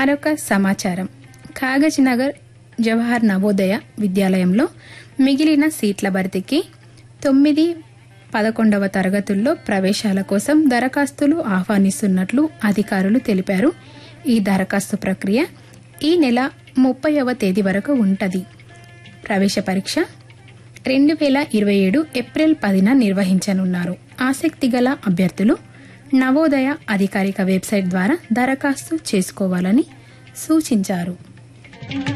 మరొక సమాచారం కాగజ్ నగర్ జవహర్ నవోదయ విద్యాలయంలో మిగిలిన సీట్ల భర్తీకి తొమ్మిది పదకొండవ తరగతుల్లో ప్రవేశాల కోసం దరఖాస్తులు ఆహ్వానిస్తున్నట్లు అధికారులు తెలిపారు ఈ దరఖాస్తు ప్రక్రియ ఈ నెల ముప్పైవ తేదీ వరకు ఉంటది ప్రవేశ పరీక్ష రెండు వేల ఇరవై ఏడు ఏప్రిల్ పదిన నిర్వహించనున్నారు ఆసక్తి గల అభ్యర్థులు నవోదయ అధికారిక వెబ్సైట్ ద్వారా దరఖాస్తు చేసుకోవాలని సూచించారు